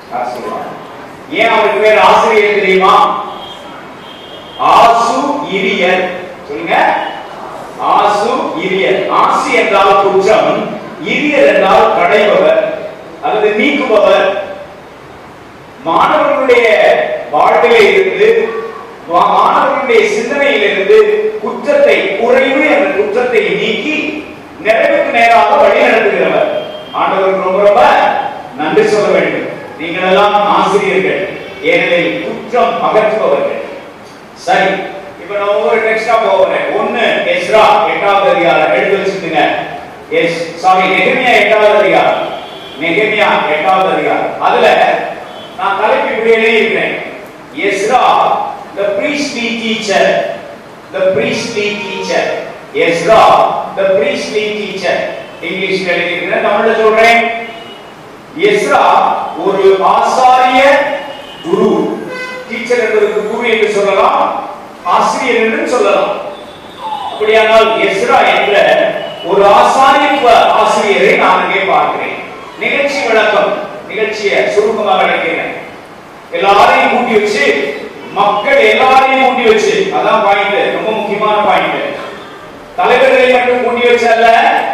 யார் சொல்லுவாங்க ஏன் அவருக்கு பேர் ஆசிரியர் தெரியுமா ஆசு இரியர் சொல்லுங்க ஆசு இரியர் ஆசி என்றால் குற்றம் இரியர் என்றால் கடைபவர் அல்லது நீக்குபவர் மாணவர்களுடைய வாழ்விலே இருந்து மா- மாணவர்களுடைய சிந்தனையிலிருந்து குற்றத்தை குறைவு என்ற குற்றத்தை நீக்கி நிறைவுக்கு நேராக வழி நடத்துகிறவர் ஆண்டவருக்கு ரொம்ப ரொம்ப நன்றி சொல்ல வேண்டும் நீங்கள் எல்லாம் ஆசிரியர்கள் ஏனெனில் குற்றம் அகற்றுபவர்கள் சரி இப்ப நான் ஒவ்வொரு டெக்ஸ்டா போகிறேன் ஒண்ணு எஸ்ரா எட்டாவது அதிகாரம் எடுத்து வச்சுக்கோங்க எஸ் சாரி நெகமியா எட்டாவது அதிகாரம் நெகமியா எட்டாவது அதிகாரம் அதுல நான் தலைப்பு இப்படி எழுதியிருக்கிறேன் Ezra the priestly teacher the priestly teacher Ezra the priestly teacher இங்கிலீஷ்ல எழுதியிருக்கிறேன் தமிழ்ல சொல்றேன் எஸ்ரா ஒரு ஆசாரிய குரு டீச்சர் என்பதற்கு குரு என்று சொல்லலாம் ஆசிரியர் என்று சொல்லலாம் அப்படியானால் எஸ்ரா என்ற ஒரு ஆசாரியத்துவ ஆசிரியரை நான் இங்கே பார்க்கிறேன் நிகழ்ச்சி விளக்கம் நிகழ்ச்சியை சுருக்கமாக விளக்கிறேன் எல்லாரையும் கூட்டி வச்சு மக்கள் எல்லாரையும் கூட்டி வச்சு அதான் பாயிண்ட் ரொம்ப முக்கியமான பாயிண்ட் தலைவர்களை மட்டும் கூட்டி வச்சல்ல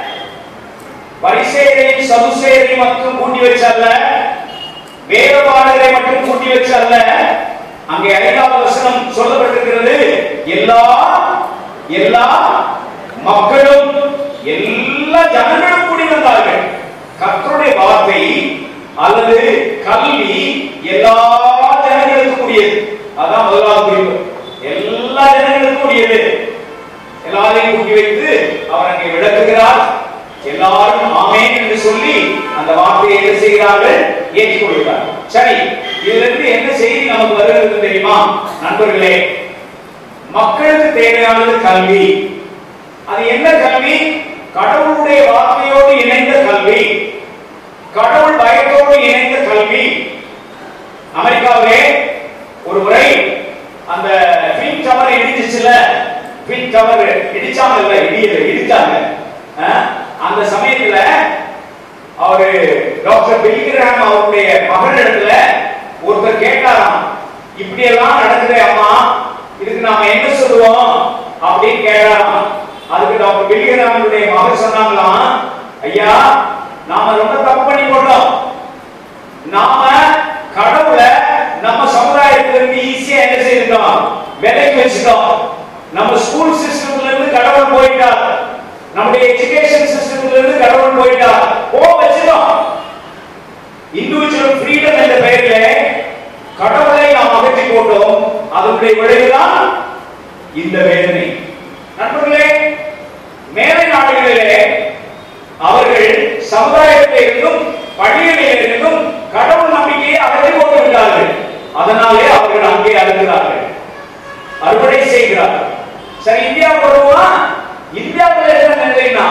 பரிசேயரையும் சதுசேயரையும் மட்டும் கூட்டி வச்சல்ல வேதபாடரை மட்டும் கூட்டி வச்சல்ல அங்கே ஐந்தாவது வசனம் சொல்லப்பட்டிருக்கிறது எல்லா எல்லா மக்களும் எல்லா ஜனங்களும் கூடி வந்தார்கள் கர்த்தருடைய வார்த்தை அல்லது கல்வி எல்லா ஜனங்களுக்கும் கூடியது அதான் முதலாவது குறிப்பு எல்லா ஜனங்களுக்கும் கூடியது எல்லாரையும் கூட்டி வைத்து அவர் அங்கே விளக்குகிறார் எல்லாரும் ஆமென் என்று சொல்லி அந்த வார்த்தையை என்ன செய்கிறார்கள் ஏற்றுக்கொள்கிறார் சரி இதுல இருந்து என்ன செய்தி நமக்கு வருகிறது தெரியுமா நண்பர்களே மக்களுக்கு தேவையானது கல்வி அது என்ன கல்வி கடவுளுடைய வார்த்தையோடு இணைந்த கல்வி கடவுள் பயத்தோடு இணைந்த கல்வி அமெரிக்காவிலே ஒரு முறை அந்த ட்வின் டவர் இடிச்சுச்சுல ட்வின் டவர் இடிச்சாங்க இல்ல இடியல இடிச்சாங்க அஹ், அந்த சமயத்துல அவரு டாக்டர் பில்கிராம் அவருடைய மகளிடத்துல ஒருத்தர் கேட்டாராம் இப்படி எல்லாம் நடக்குதே அம்மா இதுக்கு நாம என்ன சொல்லுவோம் அப்படின்னு கேட்டாராம் அதுக்கு டாக்டர் பில்கிராமனுடைய மகள் சொன்னாங்களாம் ஐயா நாம ரொம்ப தப்பு பண்ணி போட்டோம் நாம கடவுளை நம்ம சமுதாயத்துல இருந்து ஈஸியா என்ன செய்துட்டோம் விலைக்கு வச்சுட்டோம் நம்ம ஸ்கூல் சிஸ்டம்ல இருந்து கடவுள் போயிட்டார் நம்முடைய எஜுகேஷன் சிஸ்டம்ல இருந்து கடவுள் போயிட்டார் போ வச்சிட்டோம் இண்டிவிஜுவல் ஃப்ரீடம் என்ற பெயரிலே கடவுளை நாம் அகற்றி போட்டோம் அதனுடைய விளைவுதான் இந்த வேதனை நண்பர்களே மேலை நாடுகளிலே அவர்கள் சமுதாயத்தில் இருந்தும் பள்ளிகளில் இருந்தும் கடவுள் நம்பிக்கையை அகற்றி போட்டு விட்டார்கள் அதனாலே அவர்கள் அங்கே அழுகிறார்கள் அறுவடை செய்கிறார்கள் சரி இந்தியா வருவா இந்தியாவில் என்ன நிலைன்னா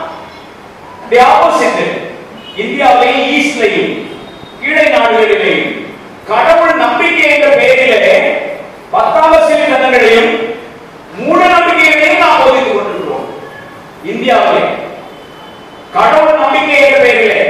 தி ஆப்போசிட் இந்தியாவிலேயும் ஈஸ்ட்லையும் கீழே நாடுகளிலேயும் கடவுள் நம்பிக்கை என்ற பெயரிலே பத்தாம் சீர்திருத்தங்களையும் மூட நம்பிக்கைகளையும் நாம் போதித்துக் கொண்டிருக்கிறோம் இந்தியாவிலே கடவுள் நம்பிக்கை என்ற பெயரிலே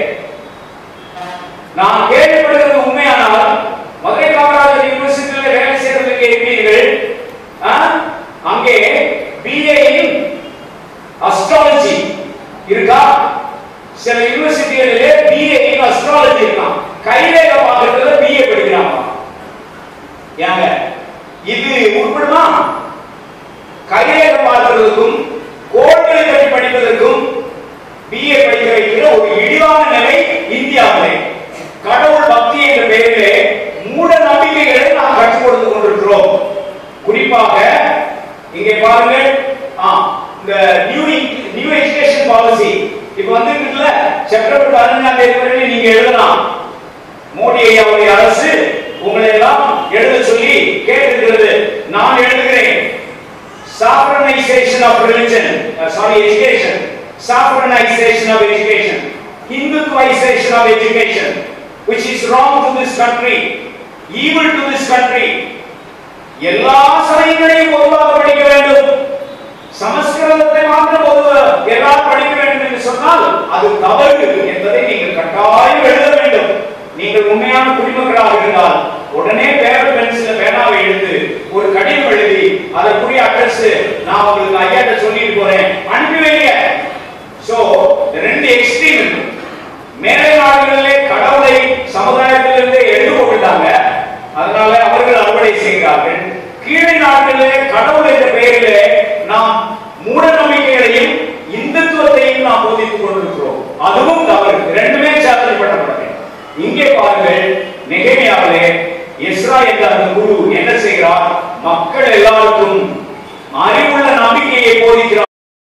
நான் கேள்விப்படுகிறது உண்மையானால் மதுரை காமராஜர் யூனிவர்சிட்டியில் வேலை செய்யறதுக்கு இருப்பீர்கள் ஆ? அங்கே பிஏ இன் அஸ்ட்ராலஜி இருக்கா சில யூனிவர்சிட்டிகளிலே பிஏ இன் அஸ்ட்ராலஜி இருக்கான் கைரேக பார்க்கறதுல பிஏ படிக்கிறாங்க ஏங்க இது உட்படுமா கைரேக பார்க்கிறதுக்கும் கோட்களை பற்றி படிப்பதற்கும் பிஏ படிக்க வைக்கிற ஒரு இழிவான நிலை இந்தியாவிலே கடவுள் பக்தி என்ற பெயரிலே மூட நம்பிக்கைகளை நாம் கற்றுக் கொடுத்து கொண்டிருக்கிறோம் குறிப்பாக இங்கே பாருங்கள் ஆ, இந்த நியூ நியூ எஜுகேஷன் பாலிசி இப்போ வந்துருக்குல்ல செப்டம்பர் பதினஞ்சாம் தேதி வரை நீங்க எழுதலாம் மோடி ஐயாவுடைய அரசு உங்களை எல்லாம் எழுத சொல்லி கேட்டிருக்கிறது நான் எழுதுகிறேன் saffronization of religion uh, sorry education saffronization of education hinduization of education which is wrong to this country evil to this country எல்லா சமயங்களையும் பொதுவாக படிக்க வேண்டும் சமஸ்கிருதத்தை மாத்திரம் பொதுவாக எல்லாரும் படிக்க வேண்டும் என்று சொன்னால் அது தவறு என்பதை நீங்கள் கட்டாயம் எழுத வேண்டும் நீங்கள் உண்மையான குடிமக்களாக இருந்தால் உடனே பேப்பர் பென்சில பேனாவை எடுத்து ஒரு கடிதம் எழுதி அதற்குரிய அட்ரஸ் நான் உங்களுக்கு ஐயாட்ட சொல்லிட்டு போறேன் அனுப்பி வைங்க சோ ரெண்டு எக்ஸ்ட்ரீம் இருக்கு மேலை நாடுகளிலே கடவுளை சமுதாயத்திலிருந்து எழுந்து போட்டுட்டாங்க அதனால அவர்கள் அறுவடை செய்கிறார்கள் கீழே நாடுகளிலே கடவுள் என்ற பெயரிலே நாம் மூட நம்பிக்கைகளையும் இந்துத்துவத்தையும் நாம் போதித்துக் கொண்டிருக்கிறோம் அதுவும் தவறு ரெண்டுமே சாதனைப்படப்பட்டது இங்கே பாருங்கள் நெகேமியாவிலே எஸ்ரா என்ற அந்த குரு என்ன செய்கிறார் மக்கள் எல்லாருக்கும் அறிவுள்ள நம்பிக்கையை போதிக்கிறார்